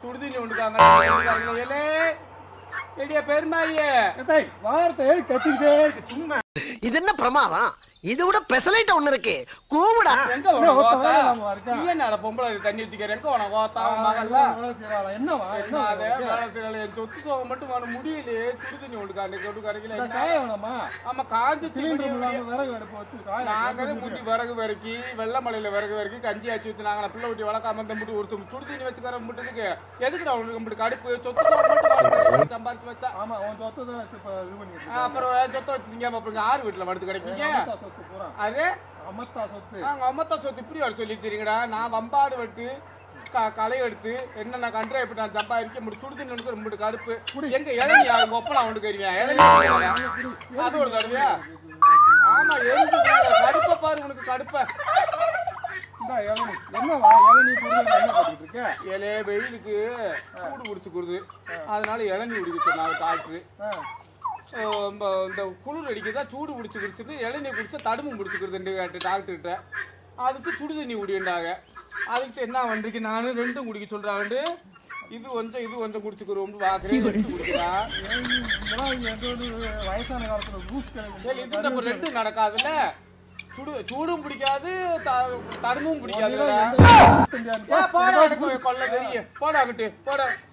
சுடுதண்ணி ஒன்றுக்காங்க ஏலே எடியா பெருமாளியே டேய் வார்த்தை கத்திக்கிட்டே இருக்கு சும்மா இது என்ன பிரமாதம் இது விட பெசலைட் ஒண்ணு இருக்கு கூவுடா எங்க உனக்கு ஒத்த கோத்தா? வேலை இல்லாம இருக்கா? நீ என்னடா பொம்பளை இது தண்ணி ஊத்திக்கிற எங்க உனக்கு கோத்தா உன் மகள்ல வேலை செய்றாளா? என்னவா என்ன என்ன அது உனக்கு? வேலை செய்யல என் சொத்து சோகம் மட்டும் அவன முடியலையே சுடுதண்ணி ஒன்றுக்காண்டு கொண்டு இந்த கரைக்கல காய வேணாமா ஆமா காஞ்சி சிலிண்டர் சிலிண்டர் இல்லாம விறகு அடுப்பு வச்சு காய நாங்களே குட்டி விறகு வரைக்கி வெள்ளமலையில விறகு வரைக்கி கஞ்சி ஆச்சு ஊத்தி நாங்கள பிள்ளை ஊட்டி வளர்க்காம இந்த முட்டு ஒரு சுடு தண்ணி வச்சுக்கிற முட்டுக்கு எதுக்குடா உனக்கு முட்டு கடுப்பு சொத்து சோகம் மட்டும் வாங்கி சம்பாரிச்சு வச்சா ஆமா உன் சொத்தை தான் வச்சு இப்ப இது பண்ணிட்டு ஆ, அப்புறம் ஏன் சொத்தை வச்சுங்க அப்புறம் ஆறு வீட்டுல படுத்து கிடைப்பீங்க அமத்தா சொத்து பூரா அது அமத்தா சொத்து நாங்க அம்மத்தா சொத்து இப்படி வர சொல்லி தெரியுங்கடா நான் வம்பாடு வெட்டு க- களை எடுத்து என்ன நான் கண்டா இப்படி நான் சம்பாதிக்க முடி சுடுதண்ணி ஒன்று ரொம்ப கடுப்பு எங்க இளநீ யாரு ஒப்பனா ஒன்று கருவியா இளநீ அது ஒரு கருவியா ஆமா எழுந்து கடுப்ப பாரு உனக்கு கடுப்ப இந்தா இளநீ என்னவா இளநீ புரியல என்ன பண்ணிட்டு இருக்க ஏலே வெயிலுக்கு சூடு பிடிச்சிக்கிறது அதனால இளநீ குடிக்க சொன்னாங்க டாக்டர் ஆ, இந்த குளிர் அடிக்கிறதா சூடு பிடிச்சி குடிச்சது இளநீ குடிச்சா தடுமும் பிடிச்சிக்கிறது டாக்டர்கிட்ட அதுக்கு சுடு தண்ணி குடிண்டாங்க அதுக்கு என்ன பண்றீங்க நானும் ரெண்டும் குடிக்க சொல்றாங்க இது கொஞ்சம் இது கொஞ்சம் குடிச்சுக்கிறோம் பாக்குறேன் ரெண்டு குடிக்கிறா இளநீ, இதெல்லாம் இங்க எந்த ஒரு வயசான காலத்துல ஜூஸ் சரி இது நம்ம ரெண்டும் நடக்காதுல்ல சுடு சூடும் பிடிக்காது த- தடுமும் பிடிக்காதுல்ல ஏன் போடா எனக்கு கொல்ல தெரியும் போடா அங்கிட்டு போடா